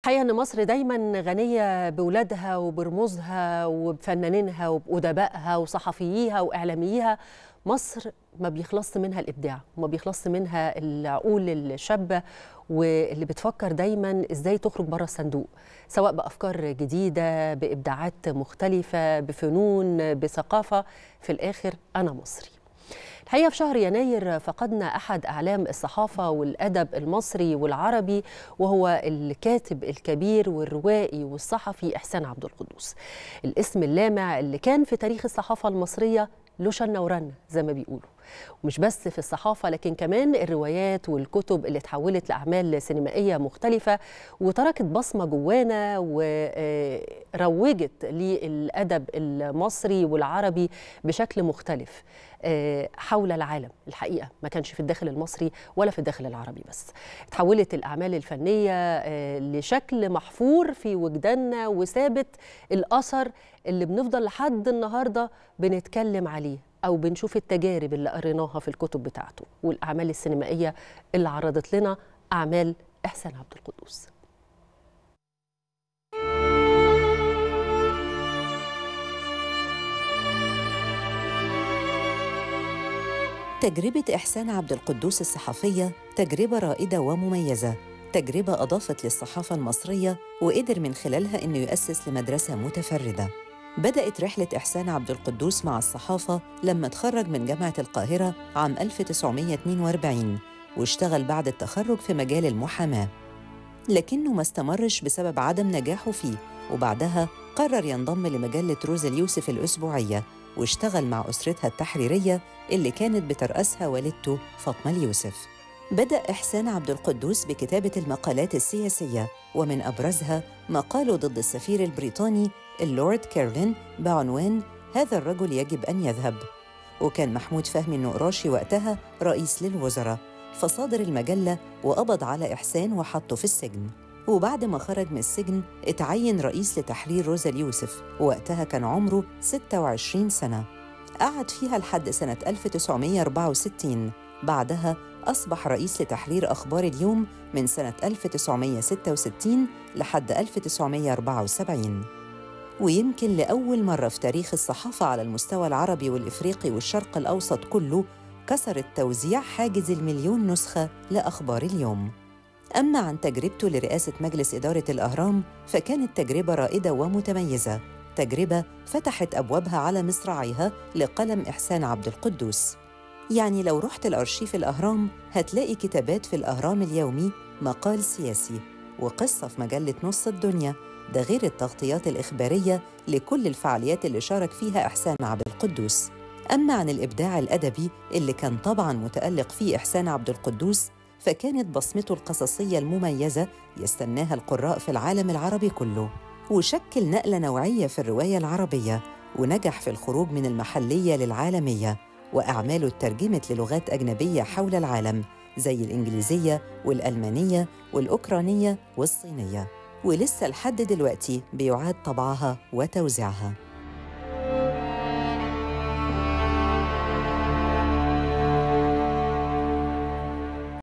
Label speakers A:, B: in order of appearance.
A: الحقيقه ان مصر دايما غنيه باولادها وبرموزها وبفنانينها وبادبائها وصحفييها واعلامييها مصر ما بيخلصش منها الابداع وما بيخلصش منها العقول الشابه واللي بتفكر دايما ازاي تخرج بره الصندوق سواء بافكار جديده بابداعات مختلفه بفنون بثقافه في الاخر انا مصري الحقيقه في شهر يناير فقدنا احد اعلام الصحافه والادب المصري والعربي وهو الكاتب الكبير والروائي والصحفي احسان عبد القدوس الاسم اللامع اللي كان في تاريخ الصحافه المصريه له شنه ورنه زي ما بيقولوا ومش بس في الصحافة لكن كمان الروايات والكتب اللي اتحولت لأعمال سينمائية مختلفة وتركت بصمة جوانا وروجت للأدب المصري والعربي بشكل مختلف حول العالم الحقيقة ما كانش في الداخل المصري ولا في الداخل العربي بس تحولت الأعمال الفنية لشكل محفور في وجداننا وثابت الأثر اللي بنفضل لحد النهاردة بنتكلم عليه أو بنشوف التجارب اللي قريناها في الكتب بتاعته والأعمال السينمائية اللي عرضت لنا أعمال إحسان عبد القدوس
B: تجربة إحسان عبد القدوس الصحفية تجربة رائدة ومميزة تجربة أضافت للصحافة المصرية وقدر من خلالها أنه يؤسس لمدرسة متفردة بدأت رحلة إحسان عبد القدوس مع الصحافة لما تخرج من جامعة القاهرة عام 1942 واشتغل بعد التخرج في مجال المحاماة لكنه ما استمرش بسبب عدم نجاحه فيه وبعدها قرر ينضم لمجلة روز اليوسف الأسبوعية واشتغل مع أسرتها التحريرية اللي كانت بترأسها والدته فاطمة اليوسف بدأ إحسان عبد القدوس بكتابة المقالات السياسية ومن أبرزها مقاله ضد السفير البريطاني اللورد كيرلين بعنوان هذا الرجل يجب أن يذهب وكان محمود فهمي النقراشي وقتها رئيس للوزراء فصادر المجلة وقبض على إحسان وحطه في السجن وبعد ما خرج من السجن اتعين رئيس لتحرير روزا اليوسف ووقتها كان عمره 26 سنة قعد فيها لحد سنة 1964 بعدها أصبح رئيس لتحرير أخبار اليوم من سنة 1966 لحد 1974 ويمكن لأول مرة في تاريخ الصحافة على المستوى العربي والإفريقي والشرق الأوسط كله كسر التوزيع حاجز المليون نسخة لأخبار اليوم أما عن تجربته لرئاسة مجلس إدارة الأهرام فكانت تجربة رائدة ومتميزة تجربة فتحت أبوابها على مصراعيها لقلم إحسان عبد القدوس يعني لو رحت الأرشيف الأهرام هتلاقي كتابات في الأهرام اليومي مقال سياسي وقصة في مجلة نص الدنيا ده غير التغطيات الإخبارية لكل الفعاليات اللي شارك فيها إحسان عبد القدوس أما عن الإبداع الأدبي اللي كان طبعاً متألق فيه إحسان عبد القدوس فكانت بصمته القصصية المميزة يستناها القراء في العالم العربي كله وشكل نقلة نوعية في الرواية العربية ونجح في الخروج من المحلية للعالمية وأعماله اترجمت للغات أجنبية حول العالم زي الإنجليزية والألمانية والأوكرانية والصينية ولسه لحد دلوقتي بيعاد طبعها وتوزيعها